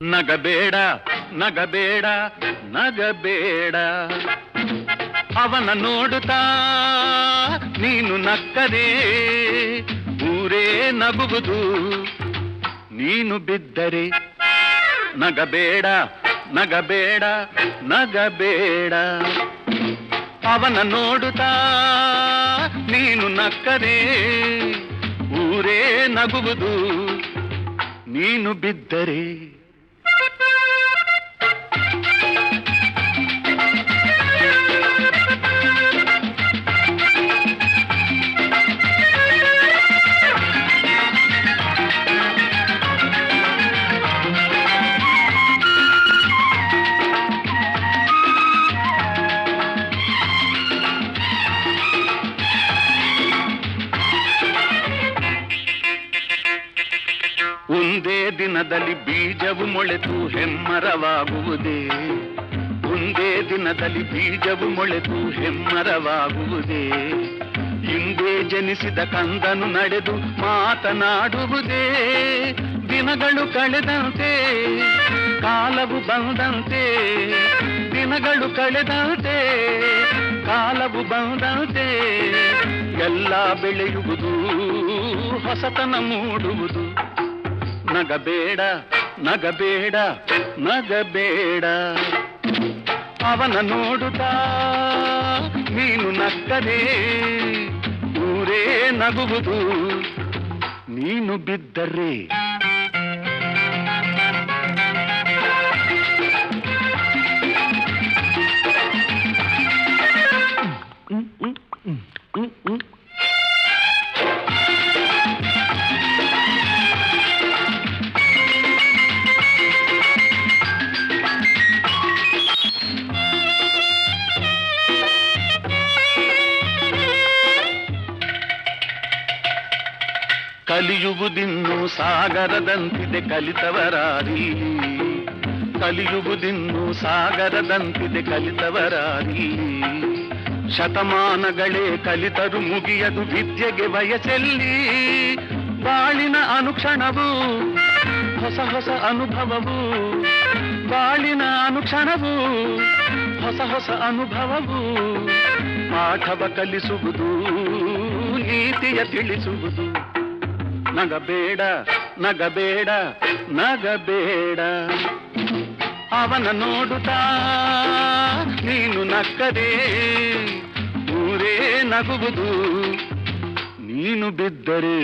ನಗಬೇಡ ನಗಬೇಡ ನಗಬೇಡ ಅವನ ನೋಡುತ್ತಾ ನೀನು ನಕ್ಕರೆ ಊರೇ ನಗುವುದು ನೀನು ಬಿದ್ದರೆ ನಗಬೇಡ ನಗಬೇಡ ನಗಬೇಡ ಅವನ ನೋಡುತ್ತಾ ನೀನು ನಕ್ಕರೆ ಊರೇ ನಗುವುದು ನೀನು ಬಿದ್ದರೆ ಒಂದೇ ದಿನದಲ್ಲಿ ಬೀಜವು ಮೊಳೆತು ಹೆಮ್ಮರವಾಗುವುದೇ ಒಂದೇ ದಿನದಲ್ಲಿ ಬೀಜವು ಮೊಳೆತು ಹೆಮ್ಮರವಾಗುವುದೇ ಹಿಂದೆ ಜನಿಸಿದ ಕಂದನು ನಡೆದು ಮಾತನಾಡುವುದೇ ದಿನಗಳು ಕಳೆದಂತೆ ಕಾಲವು ಬಂದಂತೆ ದಿನಗಳು ಕಳೆದಂತೆ ಕಾಲವು ಬಂದಂತೆ ಎಲ್ಲ ಬೆಳೆಯುವುದು ಹೊಸತನ ಮೂಡುವುದು ನಗಬೇಡ ನಗಬೇಡ ನಗಬೇಡ ಅವನ ನೋಡುತ್ತಾ ನೀನು ನಕ್ಕರೆ ಊರೇ ನಗುವುದು ನೀನು ಬಿದ್ದರೆ ಕಲಿಯುವುದಿನ್ನು ಸಾಗರದಂತಿದೆ ಕಲಿತವರಾರಿ ಕಲಿಯುವುದಿನ್ನು ಸಾಗರದಂತಿದೆ ಕಲಿತವರಾರಿ ಶತಮಾನಗಳೇ ಕಲಿತರು ಮುಗಿಯದು ವಿದ್ಯೆಗೆ ವಯಸ್ಸಲ್ಲಿ ಬಾಳಿನ ಅನುಕ್ಷಣವು ಹೊಸ ಹೊಸ ಅನುಭವವು ಬಾಳಿನ ಅನುಕ್ಷಣವು ಹೊಸ ಹೊಸ ಅನುಭವವು ಪಾಠವ ಕಲಿಸುವುದು ನೀತಿಯ ತಿಳಿಸುವುದು ನಗಬೇಡ ನಗಬೇಡ ನಗಬೇಡ ಅವನ ನೋಡುತ್ತಾ ನೀನು ನಕ್ಕರೆ ಊರೇ ನಗುವುದು ನೀನು ಬಿದ್ದರೆ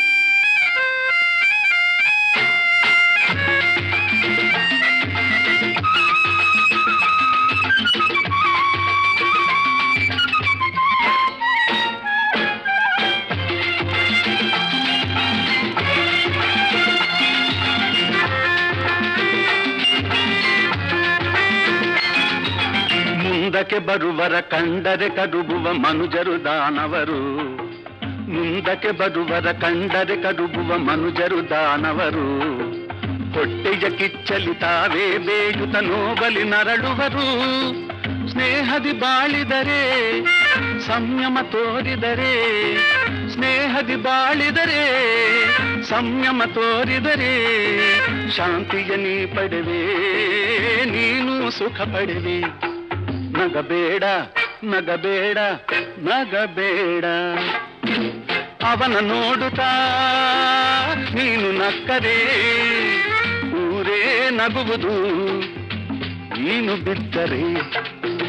ಮುಂದಕ್ಕೆ ಬರುವರ ಕಂಡರೆ ಕಡುಬುವ ಮನುಜರು ದಾನವರು ಮುಂದಕ್ಕೆ ಬರುವರ ಕಂಡರೆ ಕಡುಬುವ ಮನುಜರು ದಾನವರು ಹೊಟ್ಟೆಯ ಕಿಚ್ಚಲಿ ತಾವೇ ಬೇಯುತ ನೋಬಲಿ ನರಳುವರು ಸ್ನೇಹದಿ ಬಾಳಿದರೆ ಸಂಯಮ ತೋರಿದರೆ ಸ್ನೇಹದಿ ಬಾಳಿದರೆ ಸಂಯಮ ತೋರಿದರೆ ಶಾಂತಿಯ ನೀ ಪಡೆವೆ ನೀನು ಸುಖ ಪಡೆವೆ ನಗಬೇಡ ನಗಬೇಡ ನಗಬೇಡ ಅವನ ನೋಡುತ್ತಾ ನೀನು ನಕ್ಕರೆ ಊರೇ ನಗುವುದು ನೀನು ಬಿದ್ದರೆ